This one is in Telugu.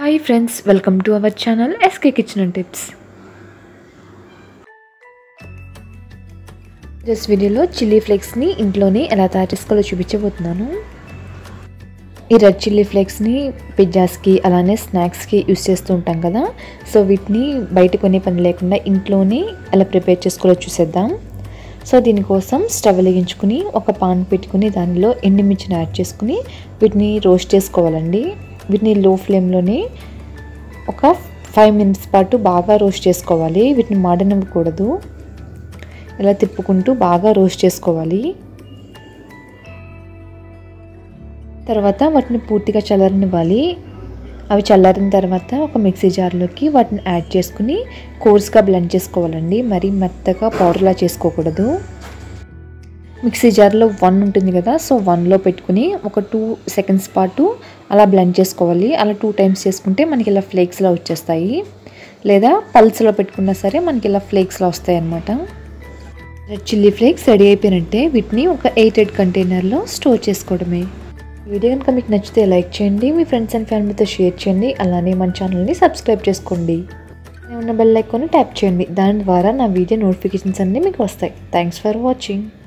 hi friends welcome to our channel SK kitchen and tips just వీడియోలో చిల్లీ ఫ్లేక్స్ని ఇంట్లోనే ఎలా తయారు చేసుకోవాలో చూపించబోతున్నాను ఈ రెడ్ చిల్లీ ఫ్లేక్స్ని పిజ్జాస్కి అలానే స్నాక్స్కి యూస్ చేస్తూ ఉంటాం కదా సో వీటిని బయట కొనే పని లేకుండా ఇంట్లోనే ఎలా ప్రిపేర్ చేసుకోవాలో చూసేద్దాం సో దీనికోసం స్టవ్ వెలిగించుకుని ఒక పాన్ పెట్టుకుని దానిలో ఎండుమిర్చిని యాడ్ చేసుకుని వీటిని రోస్ట్ చేసుకోవాలండి వీటిని లో ఫ్లేమ్లోనే ఒక ఫైవ్ మినిట్స్ పాటు బాగా రోస్ట్ చేసుకోవాలి వీటిని మాడనివ్వకూడదు ఇలా తిప్పుకుంటూ బాగా రోస్ట్ చేసుకోవాలి తర్వాత వాటిని పూర్తిగా చల్లారనివ్వాలి అవి చల్లారిన తర్వాత ఒక మిక్సీ జార్లోకి వాటిని యాడ్ చేసుకుని కోర్స్గా బ్లెండ్ చేసుకోవాలండి మరి మెత్తగా పౌడర్లా చేసుకోకూడదు మిక్సీ జార్లో వన్ ఉంటుంది కదా సో వన్లో పెట్టుకుని ఒక టూ సెకండ్స్ పాటు అలా బ్లెండ్ చేసుకోవాలి అలా టూ టైమ్స్ చేసుకుంటే మనకి ఇలా ఫ్లేక్స్లా వచ్చేస్తాయి లేదా పల్స్లో పెట్టుకున్నా సరే మనకి ఇలా ఫ్లేక్స్లా వస్తాయి అన్నమాట రెడ్ చిల్లీ ఫ్లేక్స్ రెడీ అయిపోయినట్టే వీటిని ఒక ఎయిటెడ్ కంటైనర్లో స్టోర్ చేసుకోవడమే వీడియో కనుక మీకు నచ్చితే లైక్ చేయండి మీ ఫ్రెండ్స్ అండ్ ఫ్యామిలీతో షేర్ చేయండి అలానే మన ఛానల్ని సబ్స్క్రైబ్ చేసుకోండి ఉన్న బెల్ ఐకాన్ని ట్యాప్ చేయండి దాని ద్వారా నా వీడియో నోటిఫికేషన్స్ అన్నీ మీకు వస్తాయి థ్యాంక్స్ ఫర్ వాచింగ్